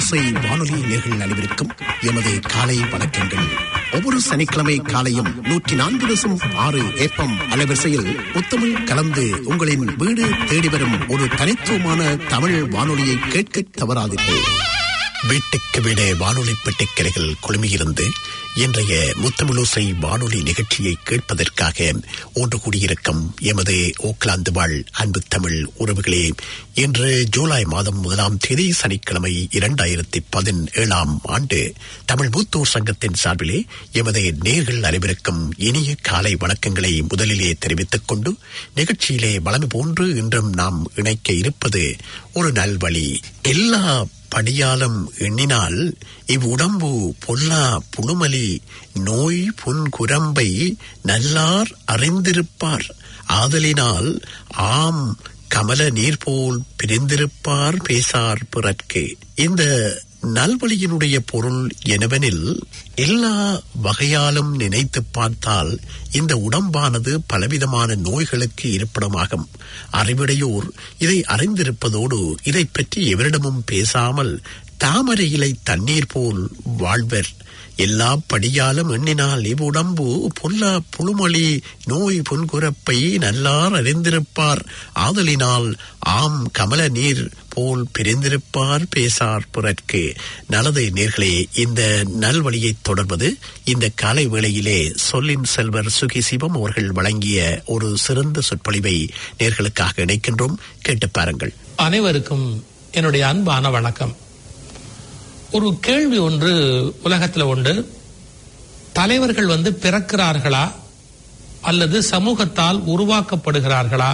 தமிழோசை வானொலி நேர்கள் அனைவருக்கும் எமது காலை வணக்கங்கள் ஒவ்வொரு சனிக்கிழமை காலையும் நூற்றி நான்கு தசம் ஆறு ஏப்பம் அலைவரிசையில் முத்தமிழ் கலந்து உங்களின் வீடு தேடி வரும் ஒரு தனித்துவமான தமிழ் வானொலியை கேட்க தவறாதீர்கள் வீட்டுக்கு வீடே வானொலி பெட்டிக்கரைகள் குழுமியிருந்து இன்றைய முத்தமிழோசை வானொலி நிகழ்ச்சியை கேட்பதற்காக ஒன்று கூடியிருக்கும் எமது ஓக்லாந்து வாழ் அன்பு தமிழ் உறவுகளே இன்று ஜூலை மாதம் முதலாம் தேதி சனிக்கிழமை இரண்டாயிரத்தி பதினேழாம் ஆண்டு தமிழ் மூத்தோர் சங்கத்தின் சார்பிலே எமது நேர்கள் அனைவருக்கும் இனிய காலை வணக்கங்களை முதலிலே தெரிவித்துக் கொண்டு நிகழ்ச்சியிலே வளமை போன்று இன்றும் நாம் இணைக்க இருப்பது ஒரு நல்வழி எல்லா படியாலம் எண்ணினால் இவ்வுடம்பு பொல்லா புழுமலி நோய் புன்குரம்பை நல்லார் அறிந்திருப்பார் ஆதலினால் ஆம் கமல நீர் போல் பிரிந்திருப்பார் பேசார் பிறர்க்கு இந்த நல்வழியினுடைய பொருள் எனவெனில் எல்லா வகையாலும் நினைத்து பார்த்தால் இந்த உடம்பானது பலவிதமான நோய்களுக்கு இருப்பிடமாகும் அறிவுடையோர் இதை அறிந்திருப்பதோடு இதை பற்றி எவரிடமும் பேசாமல் தாமரை இலை தண்ணீர் போல் வாழ்வர் எல்லா படியாலும் எண்ணினால் இவ்வுடம்பு பொல்லா புழுமொழி நோய் புன்குரப்பை நல்லார் அறிந்திருப்பார் ஆதலினால் ஆம் கமல நீர் போல் பிரிந்திருப்பார் பேசார் பிறர்க்கு நல்லது நேர்களே இந்த நல்வழியை தொடர்வது இந்த காலை வேளையிலே சொல்லின் செல்வர் சுகி சிவம் அவர்கள் வழங்கிய ஒரு சிறந்த சொற்பொழிவை நேர்களுக்காக இணைக்கின்றோம் கேட்டு பாருங்கள் அனைவருக்கும் என்னுடைய அன்பான வணக்கம் ஒரு கேள்வி ஒன்று உலகத்தில் உண்டு தலைவர்கள் வந்து பிறக்கிறார்களா அல்லது சமூகத்தால் உருவாக்கப்படுகிறார்களா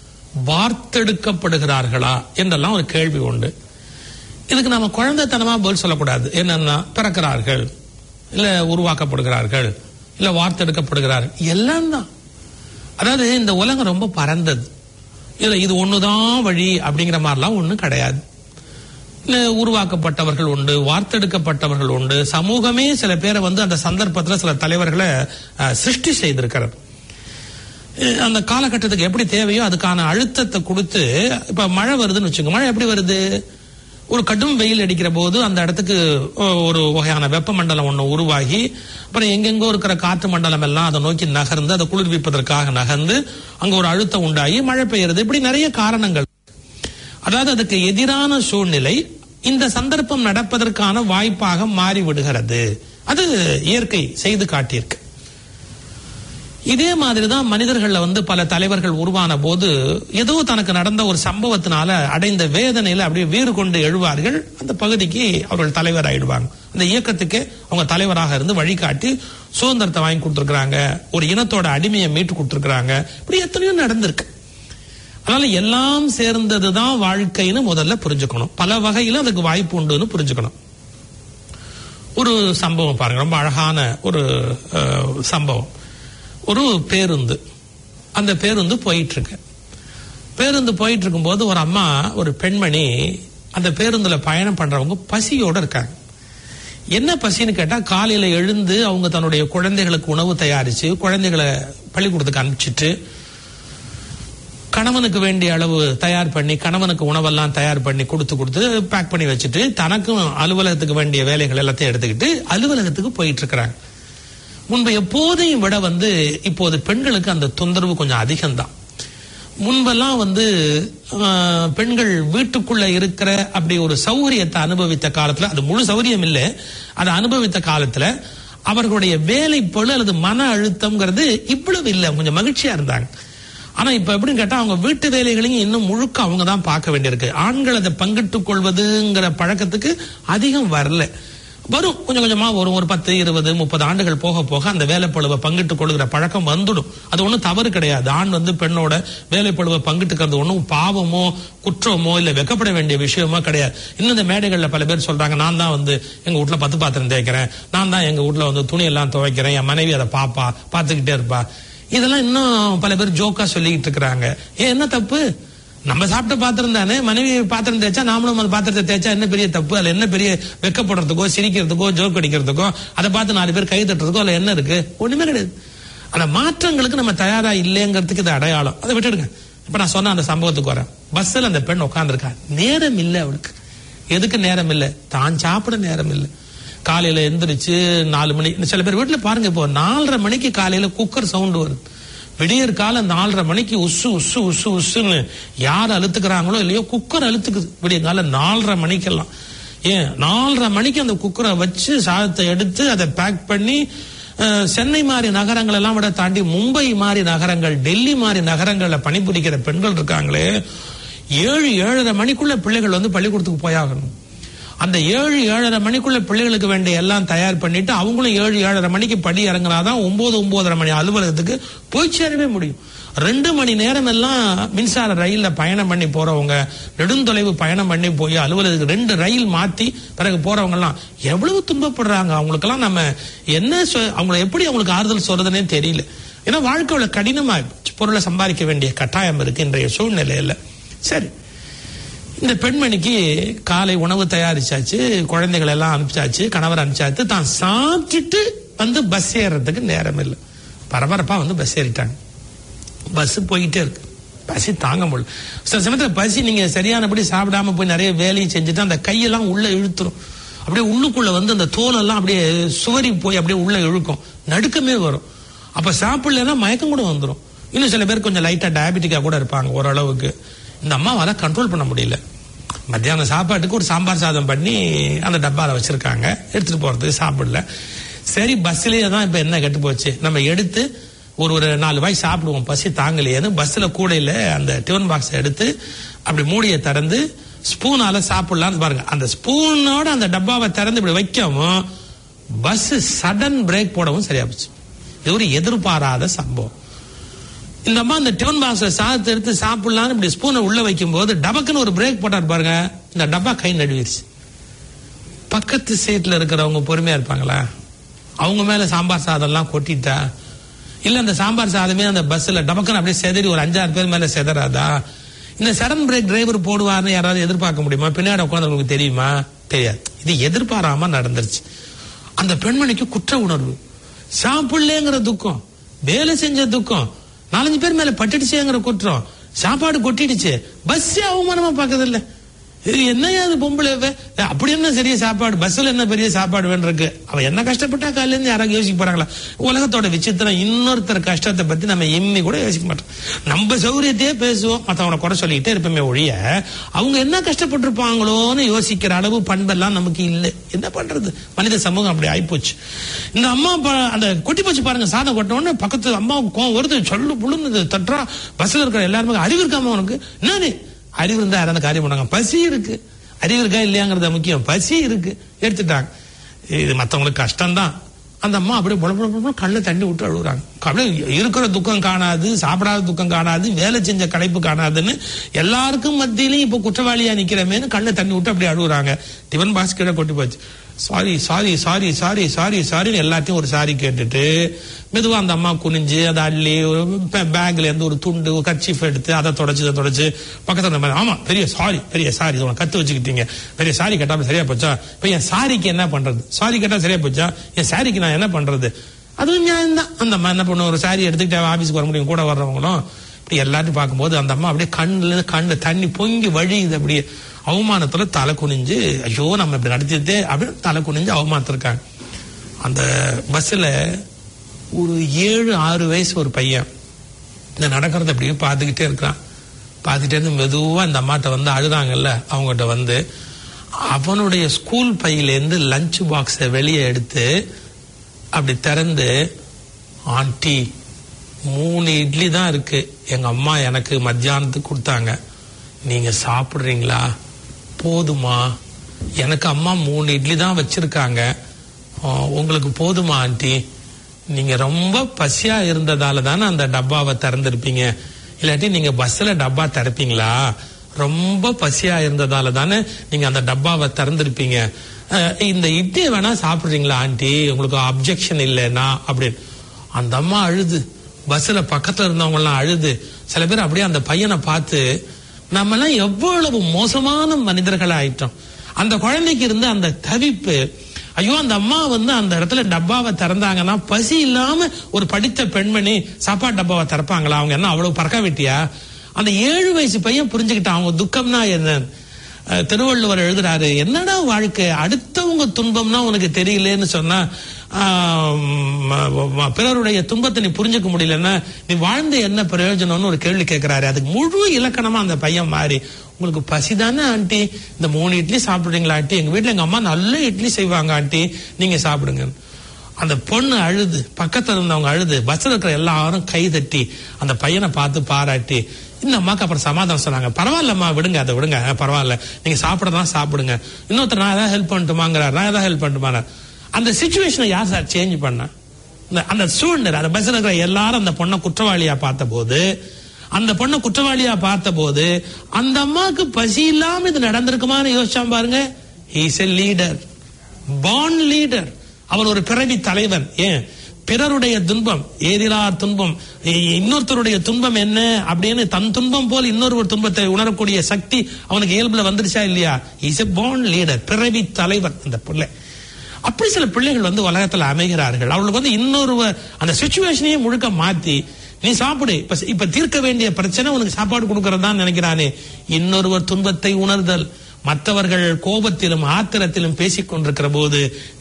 வார்த்தெடுக்கப்படுகிறார்களா என்றெல்லாம் ஒரு கேள்வி உண்டு இதுக்கு நம்ம குழந்தைத்தனமா பதில் சொல்லக்கூடாது என்னன்னா பிறக்கிறார்கள் இல்ல உருவாக்கப்படுகிறார்கள் இல்ல வார்த்தெடுக்கப்படுகிறார்கள் எல்லாம் தான் அதாவது இந்த உலகம் ரொம்ப பறந்தது இல்ல இது ஒண்ணுதான் வழி அப்படிங்கிற மாதிரிலாம் ஒண்ணும் கிடையாது இல்ல உருவாக்கப்பட்டவர்கள் உண்டு வார்த்தெடுக்கப்பட்டவர்கள் உண்டு சமூகமே சில பேரை வந்து அந்த சந்தர்ப்பத்துல சில தலைவர்களை அஹ், சிருஷ்டி செய்திருக்கிறது அஹ், அந்த காலகட்டத்துக்கு எப்படி தேவையோ அதுக்கான அழுத்தத்தை கொடுத்து இப்ப மழை வருதுன்னு வச்சுங்க மழை எப்படி வருது ஒரு கடும் வெயில் அடிக்கிற போது அந்த இடத்துக்கு ஒ- ஒரு வகையான வெப்பமண்டலம் ஒன்று உருவாகி அப்புறம் எங்கெங்கோ இருக்கிற காற்று மண்டலம் எல்லாம் அதை நோக்கி நகர்ந்து அதை குளிர்விப்பதற்காக நகர்ந்து அங்க ஒரு அழுத்தம் உண்டாகி மழை பெய்யறது இப்படி நிறைய காரணங்கள் அதாவது அதுக்கு எதிரான சூழ்நிலை இந்த சந்தர்ப்பம் நடப்பதற்கான வாய்ப்பாக மாறி விடுகிறது அது இயற்கை செய்து காட்டியிருக்கு இதே மாதிரிதான் மனிதர்கள்ல வந்து பல தலைவர்கள் உருவான போது ஏதோ தனக்கு நடந்த ஒரு சம்பவத்தினால அடைந்த வேதனையில அப்படியே வீறு கொண்டு எழுவார்கள் அந்த பகுதிக்கு அவர்கள் தலைவர் ஆயிடுவாங்க அந்த இயக்கத்துக்கு அவங்க தலைவராக இருந்து வழிகாட்டி சுதந்திரத்தை வாங்கி கொடுத்துருக்காங்க ஒரு இனத்தோட அடிமையை மீட்டு கொடுத்துருக்காங்க இப்படி எத்தனையோ நடந்திருக்கு அதனால எல்லாம் சேர்ந்ததுதான் வாழ்க்கைன்னு முதல்ல புரிஞ்சுக்கணும் பல வகையில அதுக்கு வாய்ப்பு உண்டுன்னு புரிஞ்சுக்கணும் ஒரு சம்பவம் பாருங்க ரொம்ப அழகான ஒரு அஹ், சம்பவம் ஒரு பேருந்து அந்த பேருந்து போயிட்டு இருக்கு பேருந்து போயிட்டு இருக்கும்போது ஒரு அம்மா ஒரு பெண்மணி அந்த பேருந்துல பயணம் பண்றவங்க பசியோட இருக்காங்க என்ன பசின்னு கேட்டா காலையில எழுந்து அவங்க தன்னுடைய குழந்தைகளுக்கு உணவு தயாரிச்சு குழந்தைகளை பள்ளிக்கூடத்துக்கு அனுப்பிச்சிட்டு கணவனுக்கு வேண்டிய அளவு தயார் பண்ணி கணவனுக்கு உணவெல்லாம் தயார் பண்ணி கொடுத்து கொடுத்து பேக் பண்ணி வச்சுட்டு தனக்கும் அலுவலகத்துக்கு வேண்டிய வேலைகள் எல்லாத்தையும் எடுத்துக்கிட்டு அலுவலகத்துக்கு போயிட்டு இருக்கிறாங்க முன்பு எப்போதையும் விட வந்து இப்போது பெண்களுக்கு அந்த தொந்தரவு கொஞ்சம் அதிகம்தான் முன்பெல்லாம் வந்து ஆஹ், பெண்கள் வீட்டுக்குள்ள இருக்கிற அப்படி ஒரு சௌகரியத்தை அனுபவித்த காலத்துல அது முழு சௌகரியம் இல்லை அதை அனுபவித்த காலத்துல அவர்களுடைய வேலை பளு அல்லது மன அழுத்தம்ங்கிறது இவ்வளவு இல்லை கொஞ்சம் மகிழ்ச்சியா இருந்தாங்க ஆனா இப்ப எப்படின்னு கேட்டா அவங்க வீட்டு வேலைகளையும் இன்னும் முழுக்க அவங்க தான் பார்க்க வேண்டியிருக்கு ஆண்கள் அதை பங்கிட்டுக் கொள்வதுங்கிற பழக்கத்துக்கு அதிகம் வரல வரும் கொஞ்சம் கொஞ்சமா வரும் ஒரு பத்து இருபது முப்பது ஆண்டுகள் போக போக அந்த வேலைப்பழுவை பங்கிட்டுக் கொள்கிற பழக்கம் வந்துடும் அது ஒண்ணும் தவறு கிடையாது ஆண் வந்து பெண்ணோட வேலைப்பழுவை பங்கிட்டுக்கிறது ஒண்ணும் பாவமோ குற்றமோ இல்ல வெக்கப்பட வேண்டிய விஷயமோ கிடையாது இன்னும் இந்த மேடைகள்ல பல பேர் சொல்றாங்க நான் தான் வந்து எங்க வீட்ல பத்து பாத்திரம் தேய்க்கிறேன் நான் தான் எங்க வீட்ல வந்து துணி எல்லாம் துவைக்கிறேன் என் மனைவி அதை பாப்பா பாத்துக்கிட்டே இருப்பா இதெல்லாம் இன்னும் பல பேர் ஜோக்கா சொல்லிக்கிட்டு இருக்கிறாங்க ஏன் என்ன தப்பு நம்ம சாப்பிட்ட பாத்திரம் தானே மனைவி பாத்திரம் தேய்ச்சா நாமளும் அந்த பாத்திரத்தை தேய்ச்சா என்ன பெரிய தப்பு அதுல என்ன பெரிய வெக்கப்படுறதுக்கோ சிரிக்கிறதுக்கோ ஜோக் அடிக்கிறதுக்கோ அதை பார்த்து நாலு பேர் கை தட்டுறதுக்கோ அதுல என்ன இருக்கு ஒண்ணுமே கிடையாது அந்த மாற்றங்களுக்கு நம்ம தயாரா இல்லைங்கிறதுக்கு இது அடையாளம் அதை விட்டுடுங்க இப்ப நான் சொன்ன அந்த சம்பவத்துக்கு வரேன் பஸ்ல அந்த பெண் உட்கார்ந்திருக்கா நேரம் இல்லை அவளுக்கு எதுக்கு நேரம் இல்லை தான் சாப்பிட நேரம் இல்லை காலையில எந்திரிச்சு நாலு மணி சில பேர் வீட்டுல பாருங்க இப்போ நாலரை மணிக்கு காலையில குக்கர் சவுண்ட் வருது விடியற் கால நாலரை மணிக்கு உசு உசு உசு உசுன்னு யார் அழுத்துக்கிறாங்களோ இல்லையோ குக்கர் அழுத்துக்குது விடிய கால நாலரை மணிக்கெல்லாம் ஏன் நாலரை மணிக்கு அந்த குக்கரை வச்சு சாதத்தை எடுத்து அதை பேக் பண்ணி அஹ், சென்னை மாதிரி நகரங்கள் எல்லாம் விட தாண்டி மும்பை மாதிரி நகரங்கள் டெல்லி மாதிரி நகரங்கள்ல பணிபுரிக்கிற பெண்கள் இருக்காங்களே ஏழு ஏழரை மணிக்குள்ள பிள்ளைகள் வந்து பள்ளிக்கூடத்துக்கு போயாகணும் அந்த ஏழு ஏழரை மணிக்குள்ள பிள்ளைகளுக்கு வேண்டிய எல்லாம் தயார் பண்ணிட்டு அவங்களும் ஏழு ஏழரை மணிக்கு படி இறங்கினாதான் ஒன்பது ஒன்பதரை மணி அலுவலகத்துக்கு போய் சேரவே முடியும் ரெண்டு மணி நேரம் எல்லாம் மின்சார ரயில்ல பயணம் பண்ணி போறவங்க நெடுந்தொலைவு பயணம் பண்ணி போய் அலுவலகத்துக்கு ரெண்டு ரயில் மாத்தி பிறகு போறவங்க எல்லாம் எவ்வளவு துன்பப்படுறாங்க அவங்களுக்கெல்லாம் நம்ம என்ன சொ- அவங்கள எப்படி அவங்களுக்கு ஆறுதல் சொல்றதுன்னே தெரியல ஏன்னா வாழ்க்கையோட கடினமா பொருளை சம்பாதிக்க வேண்டிய கட்டாயம் இருக்கு இன்றைய சூழ்நிலையில சரி இந்த பெண்மணிக்கு காலை உணவு தயாரிச்சாச்சு குழந்தைகள் எல்லாம் அனுப்பிச்சாச்சு கணவர் அனுப்பிச்சாச்சு தான் சாப்பிட்டுட்டு வந்து பஸ் ஏறுறதுக்கு நேரம் இல்லை பரபரப்பா வந்து பஸ் ஏறிட்டாங்க பஸ் போயிட்டே இருக்கு பசி தாங்க முடியல சில சமயத்துல பசி நீங்க சரியானபடி சாப்பிடாம போய் நிறைய வேலையும் செஞ்சுட்டு அந்த கையெல்லாம் உள்ள இழுத்துரும் அப்படியே உள்ளுக்குள்ள வந்து அந்த தோலெல்லாம் அப்படியே சுவரி போய் அப்படியே உள்ள இழுக்கும் நடுக்கமே வரும் அப்ப சாப்பிடலன்னா மயக்கம் கூட வந்துடும் இன்னும் சில பேர் கொஞ்சம் லைட்டா டயபெட்டிக்கா கூட இருப்பாங்க ஓரளவுக்கு இந்த அம்மாவால கண்ட்ரோல் பண்ண முடியல மத்தியானம் சாப்பாட்டுக்கு ஒரு சாம்பார் சாதம் பண்ணி அந்த டப்பால வச்சிருக்காங்க எடுத்துட்டு போறதுக்கு சாப்பிடல சரி பஸ்லயே தான் இப்ப என்ன கெட்டு போச்சு நம்ம எடுத்து ஒரு ஒரு நாலு வாய் சாப்பிடுவோம் பசி தாங்கலையேன்னு பஸ்ல கூடையில அந்த டிஃபன் பாக்ஸ் எடுத்து அப்படி மூடியை திறந்து ஸ்பூனால சாப்பிடலாம்னு பாருங்க அந்த ஸ்பூனோட அந்த டப்பாவை திறந்து இப்படி வைக்கவும் பஸ் சடன் பிரேக் போடவும் சரியா போச்சு இது ஒரு எதிர்பாராத சம்பவம் இந்த அம்மா அந்த டிஃபன் பாக்ஸ்ல சாதத்தை எடுத்து சாப்பிடலாம்னு இப்படி ஸ்பூனை உள்ள வைக்கும் போது டபக்குன்னு ஒரு பிரேக் போட்டார் பாருங்க இந்த டப்பா கை நடுவிருச்சு பக்கத்து சீட்ல இருக்கிறவங்க பொறுமையா இருப்பாங்களா அவங்க மேல சாம்பார் சாதம் எல்லாம் கொட்டிட்டா இல்ல அந்த சாம்பார் சாதமே அந்த பஸ்ல டபக்குன்னு அப்படியே செதறி ஒரு அஞ்சாறு பேர் மேல செதறாதா இந்த சடன் பிரேக் டிரைவர் போடுவார்னு யாராவது எதிர்பார்க்க முடியுமா பின்னாடி உட்காந்து தெரியுமா தெரியாது இது எதிர்பாராம நடந்துருச்சு அந்த பெண்மணிக்கு குற்ற உணர்வு சாப்பிடலங்கிற துக்கம் வேலை செஞ்ச துக்கம் நாலஞ்சு பேர் மேல பட்டுடுச்சேங்கிற குற்றம் சாப்பாடு கொட்டிடுச்சு பஸ் அவமானமா பாக்குறது இல்ல இது என்னையா அது பொம்பளை இவ? அப்படி என்ன சரியா சாப்பாடு பஸ்ல என்ன பெரிய சாப்பாடு வேண்டிருக்கு அவ என்ன கஷ்டப்பட்டா காலையில இருந்து யாராவது யோசிக்க போறாங்களா உலகத்தோட விசித்திரம் இன்னொருத்தர் கஷ்டத்தை பத்தி நம்ம எம்மி கூட யோசிக்க மாட்டோம் நம்ம சௌரியத்தையே பேசுவோம் மத்தவனை குறை சொல்லிக்கிட்டே இருப்போமே ஒழிய அவங்க என்ன கஷ்டப்பட்டிருப்பாங்களோன்னு யோசிக்கிற அளவு பண்பெல்லாம் நமக்கு இல்லை என்ன பண்றது மனித சமூகம் அப்படி ஆயிப்போச்சு இந்த அம்மா ப- அந்த கொட்டி போச்சு பாருங்க சாதம் கொட்ட உடனே பக்கத்து அம்மாவுக்கு கோவம் வருது சொல்லு புழுன்னு தட்டுறா பஸ்ல இருக்கிற எல்லாருமே அறிவு இருக்காம உனக்கு என்னது அறிவு இருந்தா யாராவது காரியம் பண்ணாங்க பசி இருக்கு அறிவு இருக்கா இல்லையாங்கிறது முக்கியம் பசி இருக்கு எடுத்துட்டாங்க இது மத்தவங்களுக்கு கஷ்டம்தான் அந்த அம்மா அப்படியே புல புல புல கண்ணு தண்ணி விட்டு அழுகுறாங்க அப்படியே இருக்கிற துக்கம் காணாது சாப்பிடாத துக்கம் காணாது வேலை செஞ்ச களைப்பு காணாதுன்னு எல்லாருக்கும் மத்தியிலையும் இப்ப குற்றவாளியா நிக்கிறமேன்னு கண்ணு தண்ணி விட்டு அப்படியே அழுகுறாங்க டிஃபன் பாக்ஸ் கீழே கொட்டி போச்சு sorry sorry sorry sorry sorry சாரின்னு எல்லாத்தையும் ஒரு சாரி கேட்டுட்டு மெதுவா அந்த அம்மா குனிஞ்சு அதை அள்ளி பேக்ல இருந்து ஒரு துண்டு கர்ச்சீஃப் எடுத்து அதை தொடச்சு இதை தொடச்சு பக்கத்துல நம்ம ஆமா பெரிய சாரி பெரிய சாரி உனக்கு கத்து வச்சுக்கிட்டீங்க பெரிய சாரி கேட்டாம சரியா போச்சா இப்ப என் சாரிக்கு என்ன பண்றது சாரி கேட்டா சரியா போச்சா என் சாரிக்கு நான் என்ன பண்றது அதுவும் நியாயம் தான் அந்த அம்மா என்ன பண்ணும் ஒரு சாரி எடுத்துக்கிட்டு ஆபீஸ்க்கு வர முடியும் கூட வர்றவங்களும் இப்படி எல்லாத்தையும் பார்க்கும்போது அந்த அம்மா அப்படியே கண்ணுல இருந்து கண்ணு தண்ணி பொங்கி வழியுது அப்படியே அவமானத்துல தலை குனிஞ்சு ஐயோ நம்ம இப்படி நடத்திட்டே அப்படின்னு தலை குனிஞ்சு அவமானத்திருக்காங்க அந்த பஸ்ல ஒரு ஏழு ஆறு வயசு ஒரு பையன் இந்த நடக்கிறத அப்படியே பார்த்துக்கிட்டே இருக்கிறான் பார்த்துட்டே இருந்து மெதுவா இந்த அம்மாட்ட வந்து அழுதாங்கல்ல அவங்ககிட்ட வந்து அவனுடைய ஸ்கூல் பையிலேருந்து லஞ்ச் பாக்ஸை வெளியே எடுத்து அப்படி திறந்து ஆண்டி மூணு இட்லி தான் இருக்கு எங்க அம்மா எனக்கு மத்தியானத்துக்கு கொடுத்தாங்க நீங்க சாப்பிடுறீங்களா போதுமா எனக்கு அம்மா மூணு இட்லி தான் வச்சிருக்காங்க ஆ, உங்களுக்கு போதுமா ஆண்டி நீங்க ரொம்ப பசியா இருந்ததால தானே அந்த டப்பாவை திறந்திருப்பீங்க இல்லாட்டி நீங்க பஸ்ல டப்பா திறப்பீங்களா ரொம்ப பசியா இருந்ததால தானே நீங்க அந்த டப்பாவை திறந்திருப்பீங்க அஹ், இந்த இட்லி வேணா சாப்பிடுறீங்களா ஆண்டி உங்களுக்கு அப்ஜெக்ஷன் இல்லைன்னா அப்படின்னு அந்த அம்மா அழுது பஸ்ல பக்கத்துல இருந்தவங்க எல்லாம் அழுது சில பேர் அப்படியே அந்த பையனை பார்த்து நம்ம எல்லாம் எவ்வளவு மோசமான மனிதர்கள் ஆயிட்டோம் அந்த குழந்தைக்கு இருந்த அந்த தவிப்பு ஐயோ அந்த அம்மா வந்து அந்த இடத்துல டப்பாவை திறந்தாங்கன்னா பசி இல்லாம ஒரு படித்த பெண்மணி சாப்பாடு டப்பாவை திறப்பாங்களா அவங்க என்ன அவ்வளவு பறக்க வெட்டியா அந்த ஏழு வயசு பையன் புரிஞ்சுக்கிட்டான் அவங்க துக்கம்னா என்ன அஹ், திருவள்ளுவர் எழுதுறாரு என்னடா வாழ்க்கை அடுத்தவங்க துன்பம்னா உனக்கு தெரியலன்னு சொன்னா ஆம், ம- ம- பிறருடைய துன்பத்தை நீ புரிஞ்சுக்க முடியலன்னா நீ வாழ்ந்த என்ன பிரயோஜனம்னு ஒரு கேள்வி கேட்கிறாரு அதுக்கு முழு இலக்கணமா அந்த பையன் மாறி உங்களுக்கு பசிதானே ஆண்டி இந்த மூணு இட்லி சாப்பிடுறீங்களா ஆண்டி எங்க வீட்டுல எங்க அம்மா நல்ல இட்லி செய்வாங்க ஆண்டி நீங்க சாப்பிடுங்க அந்த பொண்ணு அழுது பக்கத்துல இருந்தவங்க அழுது பஸ்ல இருக்கிற எல்லாரும் கை தட்டி அந்த பையனை பார்த்து பாராட்டி இந்த அம்மாக்கு அப்புறம் சமாதானம் சொன்னாங்க பரவாயில்லம்மா விடுங்க அதை விடுங்க அஹ், பரவாயில்ல நீங்க சாப்பிடதான் சாப்பிடுங்க இன்னொருத்தர் நான் ஏதாவது ஹெல்ப் பண்ணட்டுமாங்கிறார் நான் ஏதாவது ஹெல்ப் பண்ணட்டுமா அந்த சுச்சுவேஷனை யார் சார் சேஞ்ச் பண்ணா இந்த- அந்த சூழ்நிலை அந்த பஸ்ல இருக்கிற எல்லாரும் அந்த பொண்ணை குற்றவாளியா பார்த்த போது அந்த பொண்ணை குற்றவாளியா பார்த்த போது அந்த அம்மாவுக்கு பசி இல்லாம இது நடந்திருக்குமான்னு யோசிச்சா பாருங்க is a leader born leader அவர் ஒரு பிறவி தலைவன் ஏன் பிறருடைய துன்பம் ஏதிலார் துன்பம் இ- இன்னொருத்தருடைய துன்பம் என்ன அப்படின்னு தன் துன்பம் போல் இன்னொரு துன்பத்தை உணரக்கூடிய சக்தி அவனுக்கு இயல்புல வந்துருச்சா இல்லையா இஸ் எ பான் லீடர் பிறவி தலைவன் அந்த பிள்ளை அப்படி சில பிள்ளைகள் வந்து உலகத்துல அமைகிறார்கள் அவளுக்கு வந்து இன்னொரு அந்த சுச்சுவேஷனையே முழுக்க மாத்தி நீ சாப்பிடு இப்ப இப்ப தீர்க்க வேண்டிய பிரச்சனை உனக்கு சாப்பாடு கொடுக்கறதா நினைக்கிறானே இன்னொருவர் துன்பத்தை உணர்தல் மற்றவர்கள் கோபத்திலும் ஆத்திரத்திலும் பேசிக் கொண்டிருக்கிற போது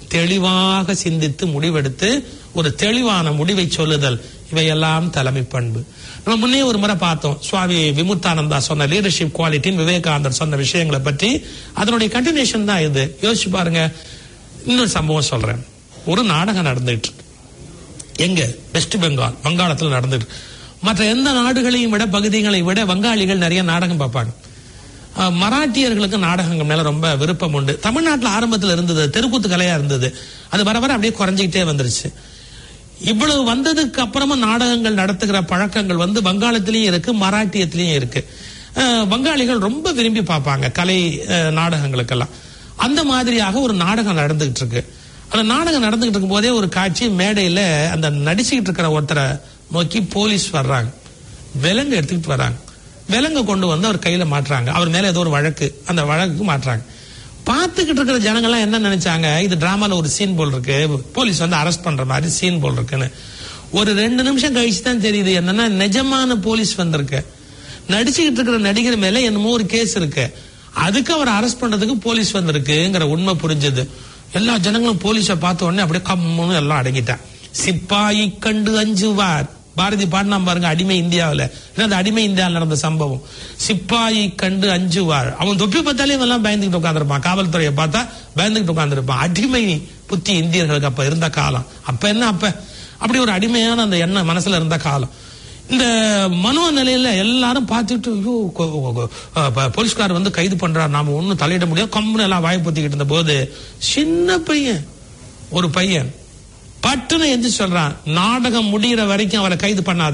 தெளிவாக சிந்தித்து முடிவெடுத்து ஒரு தெளிவான முடிவை சொல்லுதல் இவையெல்லாம் தலைமை பண்பு நம்ம முன்னே ஒரு முறை பார்த்தோம் சுவாமி விமுக்தானந்தா சொன்ன லீடர்ஷிப் குவாலிட்டின்னு விவேகானந்தர் சொன்ன விஷயங்களை பற்றி அதனுடைய கண்டினியூஷன் தான் இது யோசிச்சு பாருங்க இன்னொரு சம்பவம் சொல்றேன் ஒரு நாடகம் நடந்துட்டு இருக்கு. எங்க வெஸ்ட் பெங்கால் வங்காளத்துல நடந்துட்டு இருக்கு. மற்ற எந்த நாடுகளையும் விட பகுதிகளை விட வங்காளிகள் நிறைய நாடகம் பார்ப்பாங்க அஹ், மராட்டியர்களுக்கு நாடகங்கள் மேல ரொம்ப விருப்பம் உண்டு தமிழ்நாட்டுல ஆரம்பத்துல இருந்தது தெருக்கூத்து கலையா இருந்தது அது வர வர அப்படியே குறைஞ்சிக்கிட்டே வந்துருச்சு இவ்வளவு வந்ததுக்கு அப்புறமா நாடகங்கள் நடத்துகிற பழக்கங்கள் வந்து வங்காளத்திலயும் இருக்கு மராட்டியத்திலயும் இருக்கு அஹ், வங்காளிகள் ரொம்ப விரும்பி பார்ப்பாங்க கலை அஹ், நாடகங்களுக்கெல்லாம் அந்த மாதிரியாக ஒரு நாடகம் நடந்துகிட்டு இருக்கு அந்த நாடகம் நடந்துகிட்டு இருக்கும் போதே ஒரு காட்சி மேடையில அந்த நடிச்சுக்கிட்டு இருக்கிற ஒருத்தரை நோக்கி போலீஸ் வர்றாங்க விலங்கு எடுத்துக்கிட்டு வர்றாங்க விலங்கை கொண்டு வந்து அவர் கையில மாட்டுறாங்க அவர் மேல ஏதோ ஒரு வழக்கு அந்த வழக்கு மாட்டுறாங்க பார்த்துக்கிட்டு இருக்கிற ஜனங்கள்லாம் என்ன நினைச்சாங்க இது டிராமால ஒரு சீன் போல் இருக்கு போலீஸ் வந்து அரெஸ்ட் பண்ற மாதிரி சீன் போல் இருக்குன்னு ஒரு ரெண்டு நிமிஷம் கழிச்சு தான் தெரியுது என்னன்னா நிஜமான போலீஸ் வந்திருக்கு நடிச்சுக்கிட்டு இருக்கிற நடிகர் மேல என்னமோ ஒரு கேஸ் இருக்கு அதுக்கு அவர் அரெஸ்ட் பண்றதுக்கு போலீஸ் வந்திருக்குங்கிற உண்மை புரிஞ்சது எல்லா ஜனங்களும் போலீஸை பார்த்த உடனே அப்படியே கம்முன்னு எல்லாம் அடங்கிட்டான் சிப்பாயி கண்டு அஞ்சுவார் பாரதி பாடினா பாருங்க அடிமை இந்தியாவுல ஏன்னா அது அடிமை இந்தியாவில் நடந்த சம்பவம் சிப்பாயி கண்டு அஞ்சுவார் அவன் தொப்பி பார்த்தாலே இவெல்லாம் பயந்துகிட்டு உட்காந்துருப்பான் காவல்துறையை பார்த்தா பயந்துகிட்டு உட்காந்துருப்பான் அடிமை புத்தி இந்தியர்களுக்கு அப்ப இருந்த காலம் அப்ப என்ன அப்ப அப்படி ஒரு அடிமையான அந்த எண்ணம் மனசுல இருந்த காலம் இந்த மனோ நிலையில எல்லாரும் பார்த்துட்டு ஐயோ கொ- கொ- கொ- அஹ் ப- போலீஸ்கார் வந்து கைது பண்றார் நாம ஒண்ணும் தலையிட முடியாது கம்முன்னு எல்லாம் வாய் பொத்திக்கிட்டு இருந்த போது சின்ன பையன் ஒரு பையன் பட்டுன்னு எந்திரிச்சு சொல்றான் நாடகம் முடியிற வரைக்கும் அவரை கைது பண்ணாத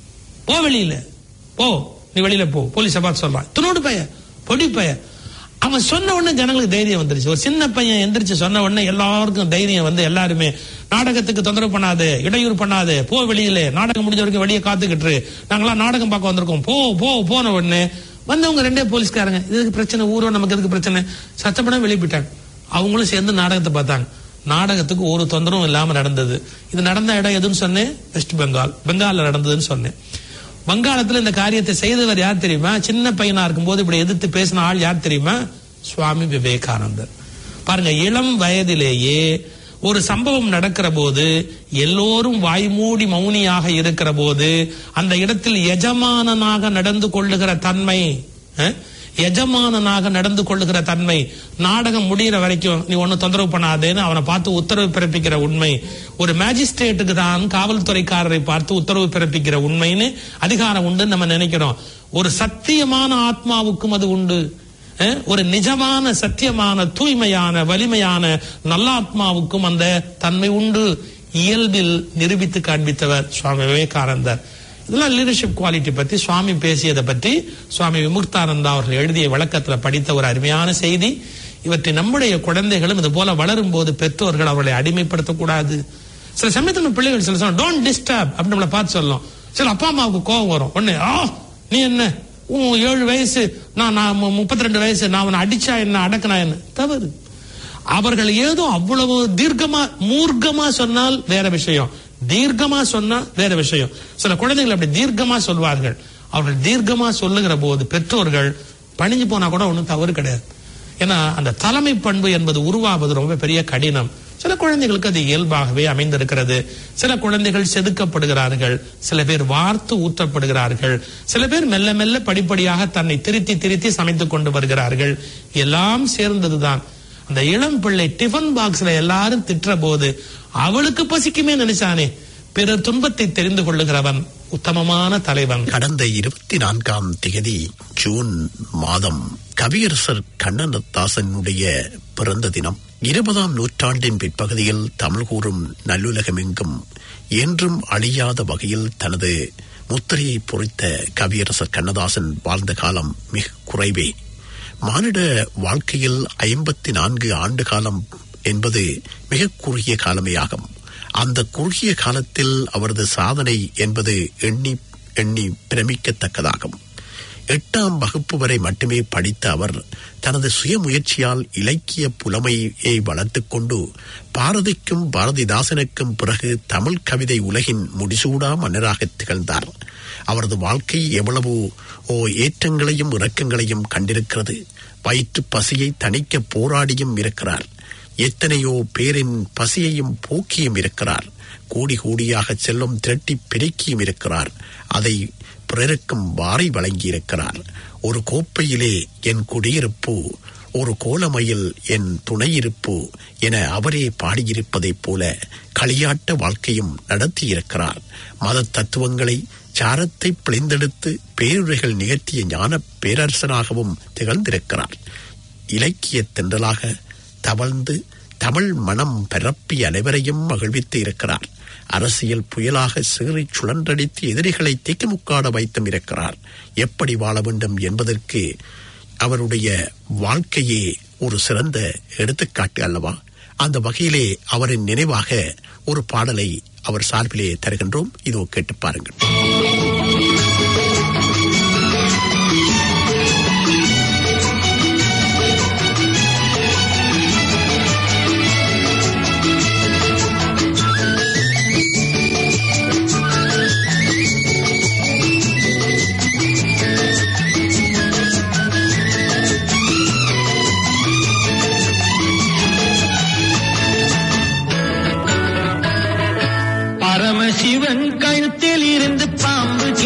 போ வெளியில போ நீ வெளியில போ போலீஸை பார்த்து சொல்றான் துணோடு பையன் பொடி பையன் அவன் சொன்ன உடனே ஜனங்களுக்கு தைரியம் வந்துருச்சு ஒரு சின்ன பையன் எந்திரிச்சு சொன்ன உடனே எல்லாருக்கும் தைரியம் வந்து எல்லாருமே நாடகத்துக்கு தொந்தரவு பண்ணாது இடையூறு பண்ணாது போ வெளியில நாடகம் முடிஞ்ச வரைக்கும் வெளியே காத்துக்கிட்டு இரு. நாங்கெல்லாம் நாடகம் பார்க்க வந்திருக்கோம் போ போ போன உடனே வந்தவங்க ரெண்டே போலீஸ்காரங்க இதுக்கு பிரச்சனை ஊரோ நமக்கு எதுக்கு பிரச்சனை சத்தப்படம் வெளியே போயிட்டாங்க அவங்களும் சேர்ந்து நாடகத்தை பார்த்தாங்க நாடகத்துக்கு ஒரு தொந்தரவும் இல்லாம நடந்தது இது நடந்த இடம் எதுன்னு சொன்னேன் வெஸ்ட் பெங்கால் பெங்கால்ல நடந்ததுன்னு சொன்னேன் வங்காளத்துல இந்த காரியத்தை செய்தவர் யார் தெரியுமா சின்ன பையனா இருக்கும்போது இப்படி எதிர்த்து பேசின ஆள் யார் தெரியுமா சுவாமி விவேகானந்தர் பாருங்க இளம் வயதிலேயே ஒரு சம்பவம் நடக்கிற போது எல்லோரும் வாய்மூடி மௌனியாக இருக்கிற போது அந்த இடத்தில் எஜமானனாக நடந்து கொள்ளுகிற தன்மை அஹ், எஜமானனாக நடந்து கொள்ளுகிற தன்மை நாடகம் முடியிற வரைக்கும் நீ ஒன்னும் தொந்தரவு பண்ணாதேன்னு அவனை பார்த்து உத்தரவு பிறப்பிக்கிற உண்மை ஒரு மேஜிஸ்ட்ரேட்டுக்கு தான் காவல்துறைக்காரரை பார்த்து உத்தரவு பிறப்பிக்கிற உண்மைன்னு அதிகாரம் உண்டு நம்ம நினைக்கிறோம் ஒரு சத்தியமான ஆத்மாவுக்கும் அது உண்டு அஹ், ஒரு நிஜமான சத்தியமான தூய்மையான வலிமையான நல்லாத்மாவுக்கும் அந்த தன்மை உண்டு இயல்பில் நிரூபித்து காண்பித்தவர் சுவாமி விவேகானந்தர் இதெல்லாம் லீடர்ஷிப் குவாலிட்டி பத்தி சுவாமி பேசியதை பற்றி சுவாமி விமுக்தானந்தா அவர்கள் எழுதிய விளக்கத்துல படித்த ஒரு அருமையான செய்தி இவற்றை நம்முடைய குழந்தைகளும் இது போல வளரும் போது பெற்றோர்கள் அவர்களை அடிமைப்படுத்தக்கூடாது சில சமயத்துல நம்ம பிள்ளைகள் சில சொல்லும் டோன்ட் டிஸ்டர்ப் அப்படின்னு நம்மளை பார்த்து சொல்லும் சில அப்பா அம்மாவுக்கு கோபம் வரும் ஒண்ணு ஆ நீ என்ன உன் ஏழு வயசு நான் நான் முப்பத்தி ரெண்டு வயசு நான் அவனை அடிச்சா என்ன அடக்கினா என்ன தவறு அவர்கள் ஏதோ அவ்வளவு தீர்க்கமா மூர்க்கமா சொன்னால் வேற விஷயம் தீர்க்கமா சொன்னா வேற விஷயம் சில குழந்தைகள் அப்படி தீர்க்கமா சொல்வார்கள் அவர்கள் தீர்க்கமா சொல்லுகிற போது பெற்றோர்கள் பணிஞ்சு போனா கூட ஒன்றும் தவறு கிடையாது ஏன்னா அந்த தலைமை பண்பு என்பது உருவாவது ரொம்ப பெரிய கடினம் சில குழந்தைகளுக்கு அது இயல்பாகவே அமைந்திருக்கிறது சில குழந்தைகள் செதுக்கப்படுகிறார்கள் சில பேர் வார்த்து ஊற்றப்படுகிறார்கள் சில பேர் மெல்ல மெல்ல படிப்படியாக தன்னை திருத்தி திருத்தி சமைத்துக் கொண்டு வருகிறார்கள் எல்லாம் சேர்ந்ததுதான் அந்த இளம் பிள்ளை டிஃபன் பாக்ஸ்ல எல்லாரும் திட்டுற போது அவளுக்கு பசிக்குமே நினைச்சானே பிறர் துன்பத்தை தெரிந்து கொள்ளுகிறவன் உத்தமமான தலைவன் கடந்த இருபத்தி நான்காம் திகதி ஜூன் மாதம் கவியரசர் கண்ணதாசனுடைய பிறந்த தினம் இருபதாம் நூற்றாண்டின் பிற்பகுதியில் தமிழ் கூறும் நல்லுலகமெங்கும் என்றும் அழியாத வகையில் தனது முத்திரையை பொறித்த கவியரசர் கண்ணதாசன் வாழ்ந்த காலம் மிக குறைவே மானிட வாழ்க்கையில் ஐம்பத்தி நான்கு ஆண்டு காலம் என்பது மிக குறுகிய காலமேயாகும் அந்த குறுகிய காலத்தில் அவரது சாதனை என்பது எண்ணி எண்ணி பிரமிக்கத்தக்கதாகும் எட்டாம் வகுப்பு வரை மட்டுமே படித்த அவர் தனது சுயமுயற்சியால் இலக்கிய புலமையை வளர்த்துக் கொண்டு பாரதிக்கும் பாரதிதாசனுக்கும் பிறகு தமிழ் கவிதை உலகின் முடிசூடா மன்னராக திகழ்ந்தார் அவரது வாழ்க்கை எவ்வளவோ ஓ ஏற்றங்களையும் இறக்கங்களையும் கண்டிருக்கிறது வயிற்று பசியை தணிக்க போராடியும் இருக்கிறார் எத்தனையோ பேரின் பசியையும் போக்கியும் இருக்கிறார் கோடி கோடியாக செல்லும் திரட்டி பெருக்கியும் இருக்கிறார் அதை பிறருக்கும் வாரி வழங்கியிருக்கிறார் ஒரு கோப்பையிலே என் குடியிருப்பு ஒரு கோலமையில் என் துணையிருப்பு என அவரே பாடியிருப்பதைப் போல களியாட்ட வாழ்க்கையும் நடத்தியிருக்கிறார் மத தத்துவங்களை சாரத்தை பிழிந்தெடுத்து பேருரைகள் நிகழ்த்திய ஞான பேரரசனாகவும் திகழ்ந்திருக்கிறார் இலக்கிய தென்றலாக தவழ்ந்து தமிழ் மனம் பரப்பி அனைவரையும் மகிழ்வித்து இருக்கிறார் அரசியல் புயலாக சீறி சுழன்றடித்து எதிரிகளை திக்குமுக்காட வைத்தும் இருக்கிறார் எப்படி வாழ வேண்டும் என்பதற்கு அவருடைய வாழ்க்கையே ஒரு சிறந்த எடுத்துக்காட்டு அல்லவா அந்த வகையிலே அவரின் நினைவாக ஒரு பாடலை அவர் சார்பிலே தருகின்றோம் இதோ கேட்டு பாருங்கள் பரமசிவன் கழுத்தில் இருந்து பாம்பு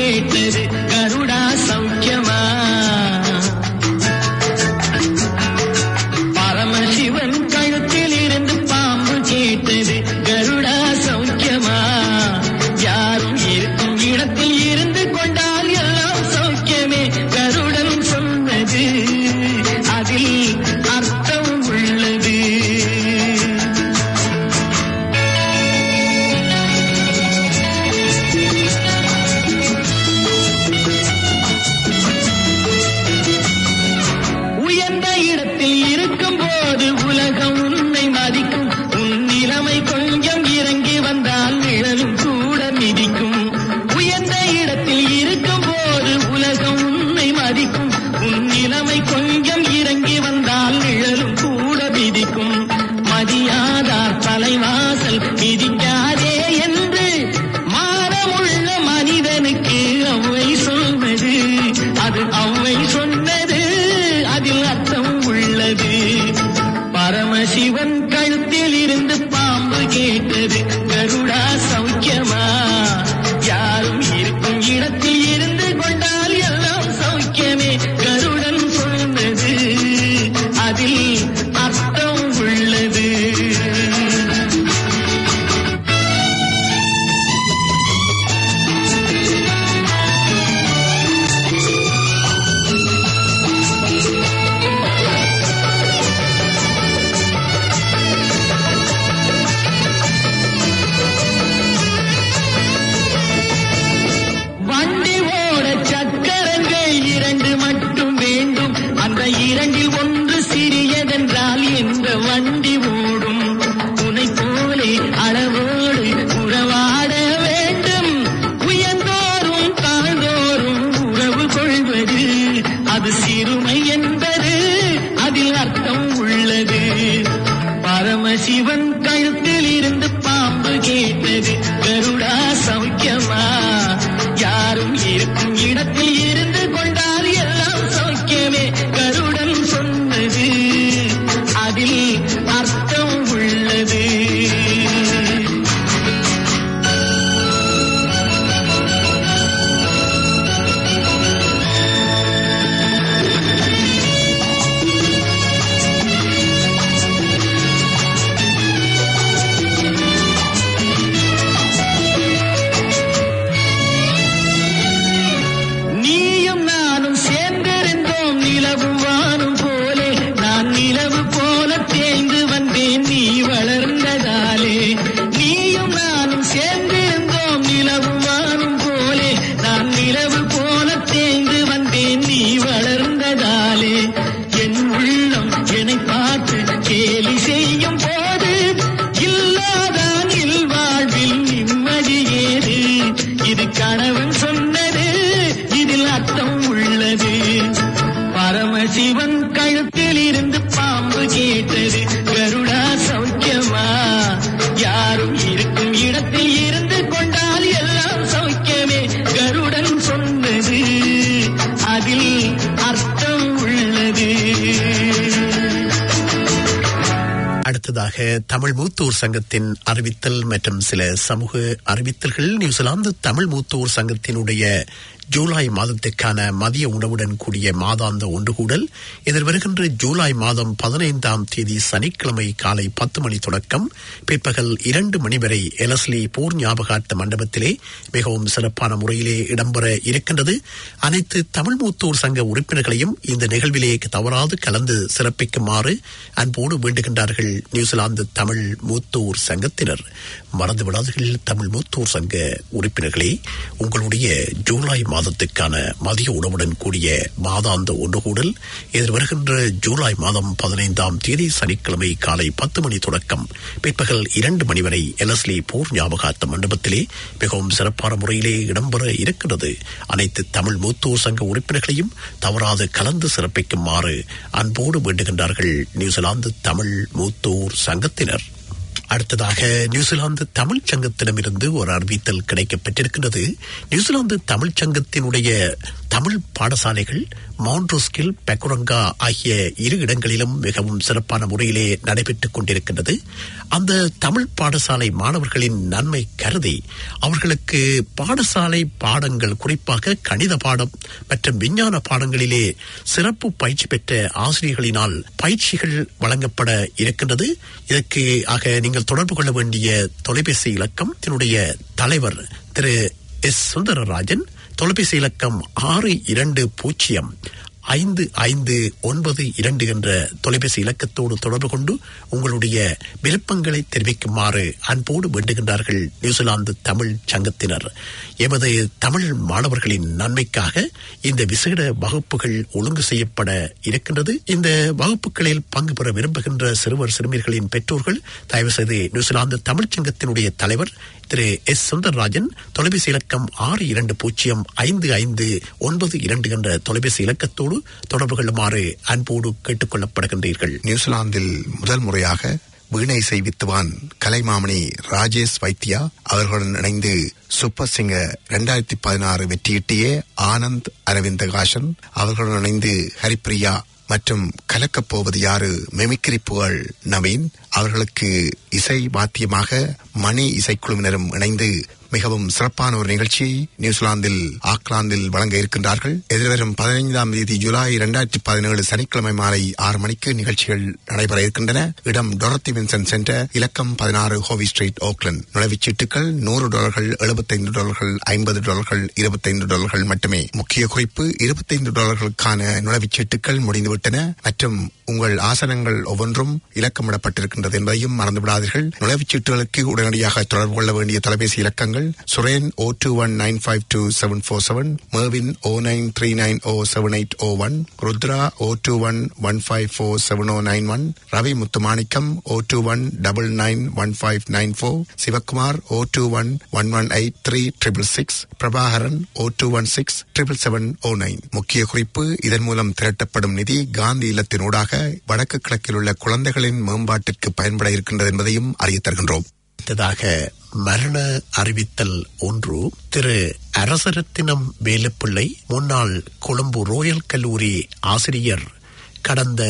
அடுத்ததாக தமிழ் மூத்தோர் சங்கத்தின் அறிவித்தல் மற்றும் சில சமூக அறிவித்தல்கள் நியூசிலாந்து தமிழ் மூத்தோர் சங்கத்தினுடைய ஜூலை மாதத்திற்கான மதிய உணவுடன் கூடிய மாதாந்த ஒன்றுகூடல் எதிர்வருகின்ற ஜூலை மாதம் பதினைந்தாம் தேதி சனிக்கிழமை காலை பத்து மணி தொடக்கம் பிற்பகல் இரண்டு மணி வரை எலஸ்லி போர் ஞாபகார்த்த மண்டபத்திலே மிகவும் சிறப்பான முறையிலே இடம்பெற இருக்கின்றது அனைத்து தமிழ் மூத்தோர் சங்க உறுப்பினர்களையும் இந்த நிகழ்விலே தவறாது கலந்து சிறப்பிக்குமாறு அன்போடு வேண்டுகின்றார்கள் நியூசிலாந்து தமிழ் மூத்தோர் சங்கத்தினர் மறந்து விடாதீர்கள் தமிழ் மூத்தோர் சங்க உறுப்பினர்களே உங்களுடைய ஜூலை மாதத்துக்கான மதிய உணவுடன் கூடிய மாதாந்த ஒன்றுகூடல் எதிர்வருகின்ற ஜூலை மாதம் பதினைந்தாம் தேதி சனிக்கிழமை காலை பத்து மணி தொடக்கம் பிற்பகல் இரண்டு மணி வரை எலஸ்லி போர் ஞாபகார்த்த மண்டபத்திலே மிகவும் சிறப்பான முறையிலே இடம்பெற இருக்கிறது அனைத்து தமிழ் மூத்தோர் சங்க உறுப்பினர்களையும் தவறாது கலந்து சிறப்பிக்குமாறு அன்போடு வேண்டுகின்றார்கள் நியூசிலாந்து தமிழ் மூத்தோர் சங்கத்தினர் அடுத்ததாக நியூசிலாந்து தமிழ் சங்கத்திடமிருந்து ஒரு அறிவித்தல் கிடைக்கப்பட்டிருக்கிறது நியூசிலாந்து தமிழ் சங்கத்தினுடைய தமிழ் பாடசாலைகள் மாண்ட்ரோஸ்கில் பெக்குரங்கா ஆகிய இரு இடங்களிலும் மிகவும் சிறப்பான முறையிலே நடைபெற்றுக் கொண்டிருக்கின்றது அந்த தமிழ் பாடசாலை மாணவர்களின் நன்மை கருதி அவர்களுக்கு பாடசாலை பாடங்கள் குறிப்பாக கணித பாடம் மற்றும் விஞ்ஞான பாடங்களிலே சிறப்பு பயிற்சி பெற்ற ஆசிரியர்களினால் பயிற்சிகள் வழங்கப்பட இருக்கின்றது இதற்கு ஆக நீங்கள் தொடர்பு கொள்ள வேண்டிய தொலைபேசி இலக்கம் இதனுடைய தலைவர் திரு எஸ் சுந்தரராஜன் தொலைபேசி இலக்கம் ஆறு இரண்டு பூஜ்ஜியம் ஐந்து ஐந்து ஒன்பது இரண்டு என்ற தொலைபேசி இலக்கத்தோடு தொடர்பு கொண்டு உங்களுடைய விருப்பங்களை தெரிவிக்குமாறு அன்போடு வேண்டுகின்றார்கள் நியூசிலாந்து தமிழ் சங்கத்தினர் எமது தமிழ் மாணவர்களின் நன்மைக்காக இந்த விசேட வகுப்புகள் ஒழுங்கு செய்யப்பட இருக்கின்றது இந்த வகுப்புகளில் பங்கு பெற விரும்புகின்ற சிறுவர் சிறுமியர்களின் பெற்றோர்கள் தயவு செய்து நியூசிலாந்து தமிழ்ச் சங்கத்தினுடைய தலைவர் திரு எஸ் சுந்தரராஜன் தொலைபேசி இலக்கம் ஆறு இரண்டு பூஜ்ஜியம் ஐந்து ஐந்து ஒன்பது இரண்டு என்ற தொலைபேசி இலக்கத்தோடு தொடர்பு கொள்ளுமாறு அன்போடு கேட்டுக் கொள்ளப்படுகின்றீர்கள் நியூசிலாந்தில் முதல் முறையாக வீணை செய்வித்துவான் கலைமாமணி ராஜேஷ் வைத்தியா அவர்களுடன் இணைந்து சூப்பர் சிங்கர் இரண்டாயிரத்தி பதினாறு வெற்றியிட்டிய ஆனந்த் அரவிந்தகாசன் அவர்களுடன் இணைந்து ஹரிப்பிரியா மற்றும் கலக்கப் போவது யாரு மெமிக்ரி புகழ் நவீன் அவர்களுக்கு இசை வாத்தியமாக மணி இசைக்குழுவினரும் இணைந்து மிகவும் சிறப்பான ஒரு நிகழ்ச்சியை நியூசிலாந்தில் ஆக்லாந்தில் வழங்க இருக்கின்றார்கள் எதிர்வரும் பதினைந்தாம் தேதி ஜூலை இரண்டாயிரத்தி பதினேழு சனிக்கிழமை மாலை ஆறு மணிக்கு நிகழ்ச்சிகள் நடைபெற இருக்கின்றன இடம் டொரத்தி வின்சன் சென்டர் இலக்கம் பதினாறு ஹோவி ஸ்ட்ரீட் ஓக்லண்ட் நுழைவுச் சீட்டுகள் நூறு டாலர்கள் எழுபத்தைந்து டாலர்கள் ஐம்பது டாலர்கள் இருபத்தைந்து டாலர்கள் மட்டுமே முக்கிய குறிப்பு இருபத்தைந்து டாலர்களுக்கான நுழைவுச் சீட்டுகள் முடிந்துவிட்டன மற்றும் உங்கள் ஆசனங்கள் ஒவ்வொன்றும் இலக்கமிடப்பட்டிருக்கின்றது என்பதையும் மறந்துவிடாதீர்கள் நுழைவுச் சீட்டுகளுக்கு உடனடியாக தொடர்பு கொள்ள வேண்டிய தொலைபேசி இலக்கங்கள் Suren O two one nine five two seven four seven Mevin O nine three nine O seven eight O one Rudra O two one one five four seven O nine one Ravi Muthumanickam O two one double nine one five nine four Sivakumar O two one one one eight three triple six Prabhakaran O two one six triple seven O nine முக்கிய குறிப்பு இதன் மூலம் திரட்டப்படும் நிதி காந்தி இல்லத்தினூடாக வடக்கு கிழக்கில் உள்ள குழந்தைகளின் மேம்பாட்டிற்கு பயன்பட இருக்கின்றது என்பதையும் அறியத் தருகின்றோம் அடுத்ததாக மரண அறிவித்தல் ஒன்று திரு அரசரத்தினம் வேலுப்பிள்ளை முன்னாள் கொழும்பு ரோயல் கல்லூரி ஆசிரியர் கடந்த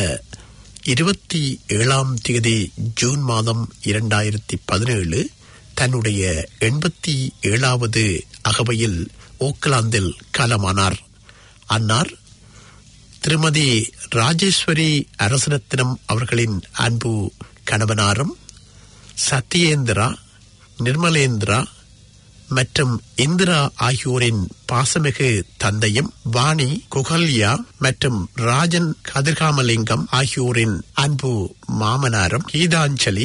இருபத்தி ஏழாம் தேதி ஜூன் மாதம் இரண்டாயிரத்தி பதினேழு தன்னுடைய எண்பத்தி ஏழாவது அகவையில் ஓக்லாந்தில் காலமானார் அன்னார் திருமதி ராஜேஸ்வரி அரசரத்தினம் அவர்களின் அன்பு கணவனாரும் சத்யேந்திரா நிர்மலேந்திரா மற்றும் இந்திரா ஆகியோரின் பாசமிகு தந்தையும் வாணி குகல்யா மற்றும் ராஜன் கதிர்காமலிங்கம் ஆகியோரின் அன்பு மாமனாரும் கீதாஞ்சலி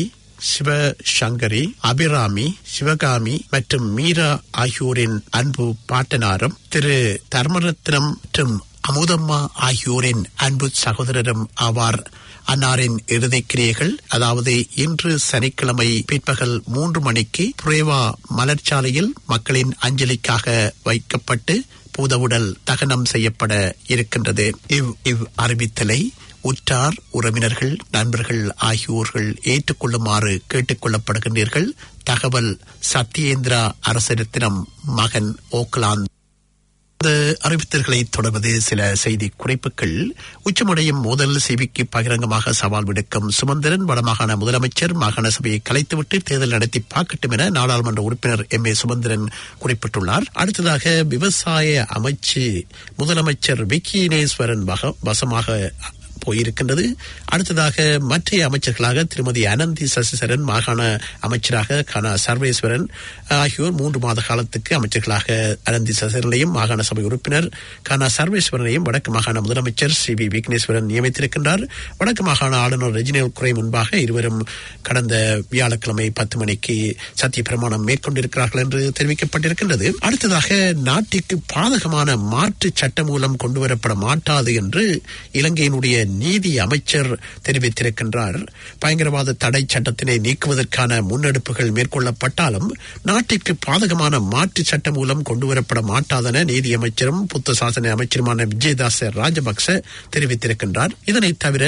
சிவசங்கரி அபிராமி சிவகாமி மற்றும் மீரா ஆகியோரின் அன்பு பாட்டனாரும் திரு தர்மரத்னம் மற்றும் அமுதம்மா ஆகியோரின் அன்பு சகோதரரும் ஆவார் அன்னாரின் இறுதிக் கிரியைகள் அதாவது இன்று சனிக்கிழமை பிற்பகல் மூன்று மணிக்கு புரேவா மலர்ச்சாலையில் மக்களின் அஞ்சலிக்காக வைக்கப்பட்டு பூதவுடல் தகனம் செய்யப்பட இருக்கின்றது இவ் இவ் அறிவித்தலை உற்றார் உறவினர்கள் நண்பர்கள் ஆகியோர்கள் ஏற்றுக்கொள்ளுமாறு கேட்டுக் கொள்ளப்படுகின்றீர்கள் தகவல் சத்யேந்திரா அரசரத்தினம் மகன் ஓக்லாந்து இந்த அறிவித்தல்களை தொடர்வது சில செய்தி குறிப்புகள் உச்சமடையும் மோதல் சேவைக்கு பகிரங்கமாக சவால் விடுக்கும் சுமந்திரன் வடமாகாண முதலமைச்சர் மாகாண சபையை கலைத்துவிட்டு தேர்தல் நடத்தி பார்க்கட்டும் என நாடாளுமன்ற உறுப்பினர் எம் ஏ சுமந்திரன் குறிப்பிட்டுள்ளார் அடுத்ததாக விவசாய அமைச்சு முதலமைச்சர் விக்கினேஸ்வரன் வக- வசமாக போயிருக்கின்றது அடுத்ததாக மற்ற அமைச்சர்களாக திருமதி அனந்தி சசிசரன் மாகாண அமைச்சராக கனா சர்வேஸ்வரன் ஆகியோர் மூன்று மாத காலத்துக்கு அமைச்சர்களாக அனந்தி சசிசரனையும் மாகாண சபை உறுப்பினர் கனா சர்வேஸ்வரனையும் வடக்கு மாகாண முதலமைச்சர் சி வி விக்னேஸ்வரன் நியமித்திருக்கின்றார் வடக்கு மாகாண ஆளுநர் ரெஜினல் குறை முன்பாக இருவரும் கடந்த வியாழக்கிழமை பத்து மணிக்கு சத்திய பிரமாணம் மேற்கொண்டிருக்கிறார்கள் என்று தெரிவிக்கப்பட்டிருக்கின்றது அடுத்ததாக நாட்டிற்கு பாதகமான மாற்று சட்டம் மூலம் கொண்டுவரப்பட மாட்டாது என்று இலங்கையினுடைய நீதி அமைச்சர் தெரிவித்திருக்கின்றார் பயங்கரவாத தடை சட்டத்தினை நீக்குவதற்கான முன்னெடுப்புகள் மேற்கொள்ளப்பட்டாலும் நாட்டிற்கு பாதகமான மாற்று சட்டம் மூலம் கொண்டுவரப்பட மாட்டாதென நீதி அமைச்சரும் புத்த சாசன அமைச்சருமான விஜயதாச ராஜபக்ச தெரிவித்திருக்கின்றார் இதனைத் தவிர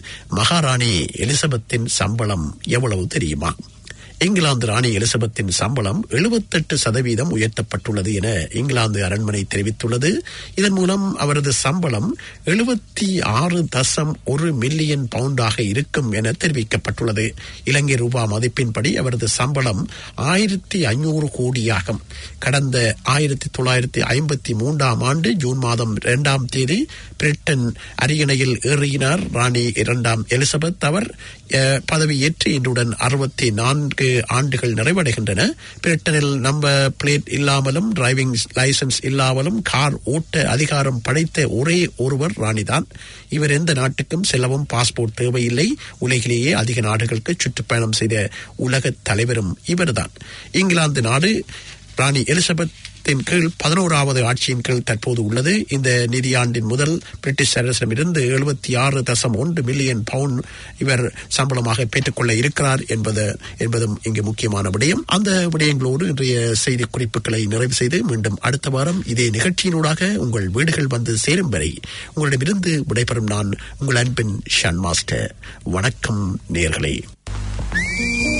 மகாராணி எலிசபெத்தின் சம்பளம் எவ்வளவு தெரியுமா இங்கிலாந்து ராணி எலிசபெத்தின் சம்பளம் 78% சதவீதம் உயர்த்தப்பட்டுள்ளது என இங்கிலாந்து அரண்மனை தெரிவித்துள்ளது இதன் மூலம் அவரது சம்பளம் எழுபத்தி ஆறு தசம் ஒரு மில்லியன் பவுண்டாக இருக்கும் என தெரிவிக்கப்பட்டுள்ளது இலங்கை ரூபா மதிப்பின்படி அவரது சம்பளம் ஆயிரத்தி ஐநூறு கோடியாகும் கடந்த ஆயிரத்தி தொள்ளாயிரத்தி ஐம்பத்தி மூன்றாம் ஆண்டு ஜூன் மாதம் இரண்டாம் தேதி பிரிட்டன் அரியணையில் ஏறினார் ராணி இரண்டாம் எலிசபெத் அவர் அஹ், பதவியேற்று இன்றுடன் அறுபத்தி நான்கு ஆண்டுகள் நிறைவடைகின்றன பிரிட்டனில் நம்பர் பிளேட் இல்லாமலும் டிரைவிங் லைசன்ஸ் இல்லாமலும் கார் ஓட்ட அதிகாரம் படைத்த ஒரே ஒருவர் ராணிதான் இவர் எந்த நாட்டுக்கும் செல்லவும் பாஸ்போர்ட் தேவையில்லை உலகிலேயே அதிக நாடுகளுக்கு சுற்றுப்பயணம் செய்த உலக தலைவரும் இவர்தான் இங்கிலாந்து நாடு ராணி எலிசபெத்தின் கீழ் பதினோராவது ஆட்சியின் கீழ் தற்போது உள்ளது இந்த நிதியாண்டின் முதல் பிரிட்டிஷ் அரசிடமிருந்து எழுபத்தி ஆறு தசம் ஒன்று மில்லியன் பவுண்ட் இவர் சம்பளமாக பெற்றுக்கொள்ள இருக்கிறார் என்பது என்பதும் இங்கு முக்கியமான விடயம் அந்த விடயங்களோடு இன்றைய செய்தி குறிப்புகளை நிறைவு செய்து மீண்டும் அடுத்த வாரம் இதே நிகழ்ச்சியினூடாக உங்கள் வீடுகள் வந்து சேரும் வரை உங்களிடமிருந்து விடைபெறும் நான் உங்கள் அன்பின் ஷன் மாஸ்டர் வணக்கம் நேர்களே